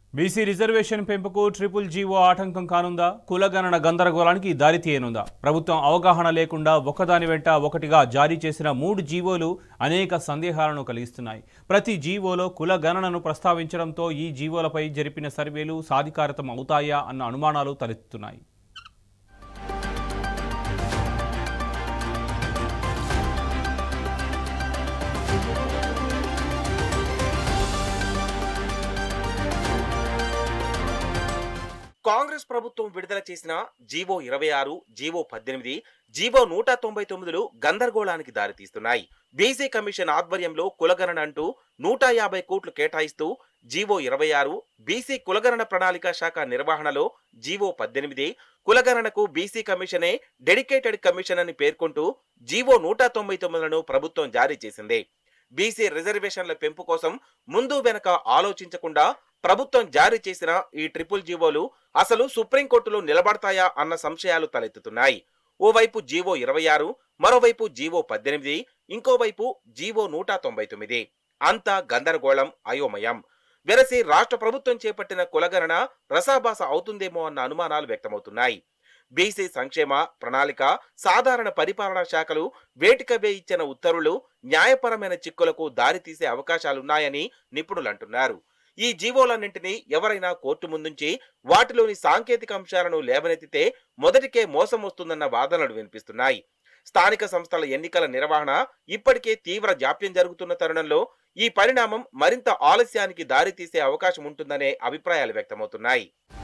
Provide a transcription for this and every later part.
BC reservation పెంపుకు triple GO ఆటంకం కానుందా కులగణన గందరగోళానికి దారి తీయనుందా ప్రభుత్వం అవగాహన లేకుండా ఒకదాని వెంట ఒకటిగా జారీ చేసిన మూడు జీవోలు అనేక సందేహాలను కలిగిస్తున్నాయి ప్రతి జీవోలో కుల గణనను ప్రస్తావించడంతో ఈ జీవోలపై జరిపిన సర్వేలు సాధికారతం అవుతాయా అన్న అనుమానాలు తలెత్తుతున్నాయి కాంగ్రెస్ ప్రభుత్వం విడుదల చేసిన జీవో ఇరవై ఆరు జీవో పద్దెనిమిది జీవో నూట తొంభై తొమ్మిదిలు గందరగోళానికి దారితీస్తున్నాయి బీసీ కమిషన్ ఆధ్వర్యంలో కులగణన అంటూ నూట యాభై కోట్లు కేటాయిస్తూ జీవో ఇరవై ఆరు బీసీ కులగణన ప్రణాళిక శాఖ నిర్వహణలో జీవో పద్దెనిమిది కులగణనకు బీసీ కమిషనే డెడికేటెడ్ కమిషన్ అని పేర్కొంటూ జీవో నూట తొంభై తొమ్మిదిలను ప్రభుత్వం జారీ చేసింది బీసీ రిజర్వేషన్ల పెంపు కోసం ముందు వెనక ఆలోచించకుండా ప్రభుత్వం జారీ చేసిన ఈ ట్రిపుల్ జీవోలు అసలు సుప్రీంకోర్టులో నిలబడతాయా అన్న సంశయాలు తలెత్తుతున్నాయి ఓవైపు జీవో ఇరవై ఆరు మరోవైపు జీవో పద్దెనిమిది ఇంకోవైపు జీవో నూట తొంభై తొమ్మిది అంతా గందరగోళం అయోమయం వెరసి రాష్ట్ర ప్రభుత్వం చేపట్టిన కులగణన రసాభాస అవుతుందేమో అన్న అనుమానాలు వ్యక్తమవుతున్నాయి బీసీ సంక్షేమ ప్రణాళిక సాధారణ పరిపాలనా శాఖలు వేటికవే ఇచ్చిన ఉత్తర్వులు న్యాయపరమైన చిక్కులకు దారితీసే అవకాశాలున్నాయని నిపుణులు అంటున్నారు ఈ జీవోలన్నింటినీ ఎవరైనా కోర్టు ముందుంచి వాటిలోని సాంకేతిక అంశాలను లేవనెత్తితే మొదటికే మోసం వస్తుందన్న వాదనలు వినిపిస్తున్నాయి స్థానిక సంస్థల ఎన్నికల నిర్వహణ ఇప్పటికే తీవ్ర జాప్యం జరుగుతున్న తరుణంలో ఈ పరిణామం మరింత ఆలస్యానికి దారితీసే అవకాశం ఉంటుందనే అభిప్రాయాలు వ్యక్తమవుతున్నాయి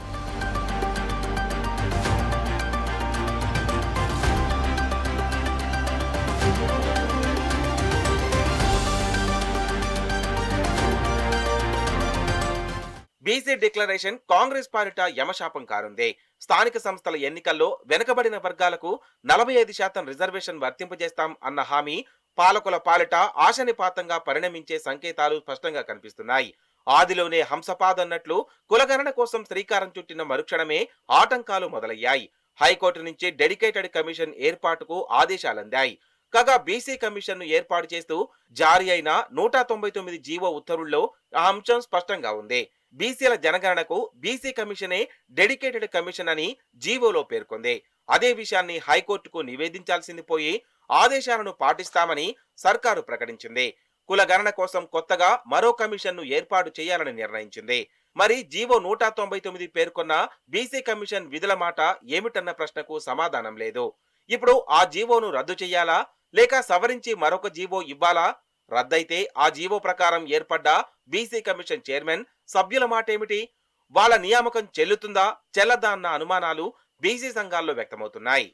బీసీ డిక్లరేషన్ కాంగ్రెస్ పాలిట యమశాపం కారుందే స్థానిక సంస్థల ఎన్నికల్లో వెనుకబడిన వర్గాలకు నలభై ఐదు శాతం రిజర్వేషన్ వర్తింపజేస్తాం అన్న హామీ పాలకుల పాలిట ఆశనిపాతంగా పరిణమించే సంకేతాలు స్పష్టంగా కనిపిస్తున్నాయి ఆదిలోనే హంసపాద్ అన్నట్లు కులగణన కోసం శ్రీకారం చుట్టిన మరుక్షణమే ఆటంకాలు మొదలయ్యాయి హైకోర్టు నుంచి డెడికేటెడ్ కమిషన్ ఏర్పాటుకు ఆదేశాలందాయి కాగా బీసీ కమిషన్ ను ఏర్పాటు చేస్తూ జారీ అయిన నూట తొంభై తొమ్మిది జీవో ఉత్తర్వుల్లో ఆ అంశం స్పష్టంగా ఉంది బీసీల జనగణనకు బీసీ కమిషనే డెడికేటెడ్ కమిషన్ అని జీవోలో పేర్కొంది అదే విషయాన్ని హైకోర్టుకు నివేదించాల్సింది పోయి ఆదేశాలను పాటిస్తామని సర్కారు ప్రకటించింది కుల గణన కోసం కొత్తగా మరో కమిషన్ను ఏర్పాటు చేయాలని నిర్ణయించింది మరి జీవో నూట తొంభై తొమ్మిది పేర్కొన్న బీసీ కమిషన్ విధుల మాట ఏమిటన్న ప్రశ్నకు సమాధానం లేదు ఇప్పుడు ఆ జీవోను రద్దు చేయాలా లేక సవరించి మరొక జీవో ఇవ్వాలా రద్దయితే ఆ జీవో ప్రకారం ఏర్పడ్డ బీసీ కమిషన్ చైర్మన్ సభ్యుల మాటేమిటి వాళ్ళ నియామకం చెల్లుతుందా చెల్లదా అన్న అనుమానాలు బీసీ సంఘాల్లో వ్యక్తమవుతున్నాయి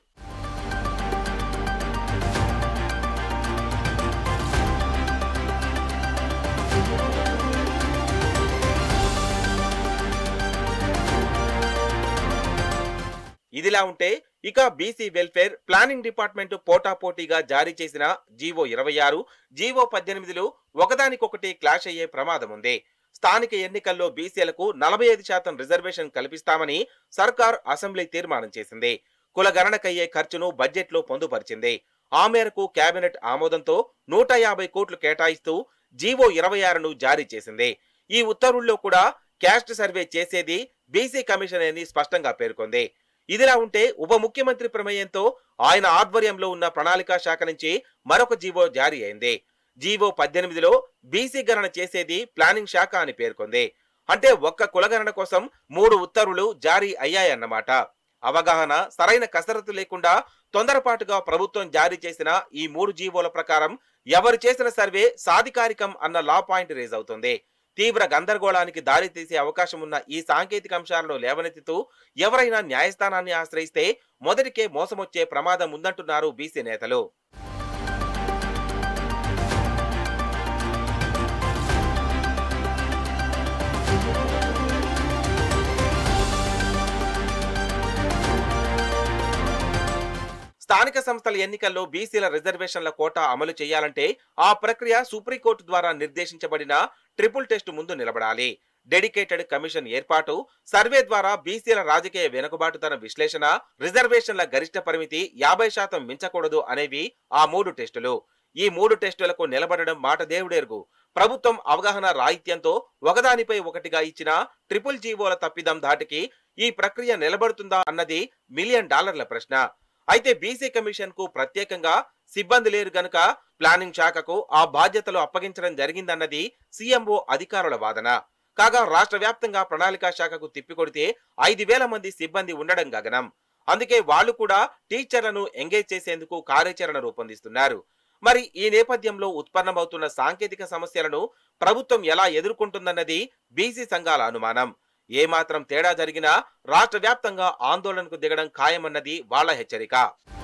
ఇదిలా ఉంటే ఇక బీసీ వెల్ఫేర్ ప్లానింగ్ డిపార్ట్మెంట్ పోటాపోటీగా జారీ చేసిన జీవో ఇరవై ఆరు జీవో పద్దెనిమిదిలు ఒకదానికొకటి క్లాష్ అయ్యే ప్రమాదం ఉంది స్థానిక ఎన్నికల్లో బీసీలకు నలభై ఐదు శాతం రిజర్వేషన్ కల్పిస్తామని సర్కార్ అసెంబ్లీ తీర్మానం చేసింది కుల గణనకయ్యే ఖర్చును బడ్జెట్లో పొందుపరిచింది ఆ మేరకు కేబినెట్ ఆమోదంతో నూట యాభై కోట్లు కేటాయిస్తూ జీవో ఇరవై ఆరును జారీ చేసింది ఈ ఉత్తర్వుల్లో కూడా క్యాస్ట్ సర్వే చేసేది బీసీ కమిషన్ అని స్పష్టంగా పేర్కొంది ఇదిలా ఉంటే ఉప ముఖ్యమంత్రి ప్రమేయంతో ఆయన ఆధ్వర్యంలో ఉన్న ప్రణాళికా శాఖ నుంచి మరొక జీవో జారీ అయింది జీవో పద్దెనిమిదిలో బీసీ గణన చేసేది ప్లానింగ్ శాఖ అని పేర్కొంది అంటే ఒక్క కులగణన కోసం మూడు ఉత్తర్వులు జారీ అయ్యాయన్నమాట అవగాహన సరైన కసరత్తు లేకుండా తొందరపాటుగా ప్రభుత్వం జారీ చేసిన ఈ మూడు జీవోల ప్రకారం ఎవరు చేసిన సర్వే సాధికారికం అన్న లా పాయింట్ రేజ్ అవుతుంది తీవ్ర గందరగోళానికి దారి తీసే అవకాశం ఉన్న ఈ సాంకేతిక అంశాలను లేవనెత్తుతూ ఎవరైనా న్యాయస్థానాన్ని ఆశ్రయిస్తే మొదటికే మోసమొచ్చే ప్రమాదం ఉందంటున్నారు బీసీ నేతలు స్థానిక సంస్థల ఎన్నికల్లో బీసీల రిజర్వేషన్ల కోటా అమలు చేయాలంటే ఆ ప్రక్రియ సుప్రీంకోర్టు ద్వారా నిర్దేశించబడిన ట్రిపుల్ టెస్ట్ ముందు నిలబడాలి డెడికేటెడ్ కమిషన్ ఏర్పాటు సర్వే ద్వారా బీసీల రాజకీయ వెనుకబాటుతన విశ్లేషణ రిజర్వేషన్ల గరిష్ట పరిమితి యాభై శాతం మించకూడదు అనేవి ఆ మూడు టెస్టులు ఈ మూడు టెస్టులకు నిలబడడం మాట దేవుడెరుగు ప్రభుత్వం అవగాహన రాహిత్యంతో ఒకదానిపై ఒకటిగా ఇచ్చిన ట్రిపుల్ జీవోల తప్పిదం ధాటికి ఈ ప్రక్రియ నిలబడుతుందా అన్నది మిలియన్ డాలర్ల ప్రశ్న అయితే బీసీ కమిషన్ కు ప్రత్యేకంగా సిబ్బంది లేరు గనుక ప్లానింగ్ శాఖకు ఆ బాధ్యతలు అప్పగించడం జరిగిందన్నది సీఎంఓ అధికారుల వాదన కాగా రాష్ట్ర వ్యాప్తంగా ప్రణాళికా శాఖకు తిప్పికొడితే ఐదు వేల మంది సిబ్బంది ఉండడం గగనం అందుకే వాళ్ళు కూడా టీచర్లను ఎంగేజ్ చేసేందుకు కార్యాచరణ రూపొందిస్తున్నారు మరి ఈ నేపథ్యంలో ఉత్పన్నమవుతున్న సాంకేతిక సమస్యలను ప్రభుత్వం ఎలా ఎదుర్కొంటుందన్నది బీసీ సంఘాల అనుమానం ఏమాత్రం తేడా జరిగినా రాష్ట్ర వ్యాప్తంగా ఆందోళనకు దిగడం ఖాయమన్నది వాళ్ళ హెచ్చరిక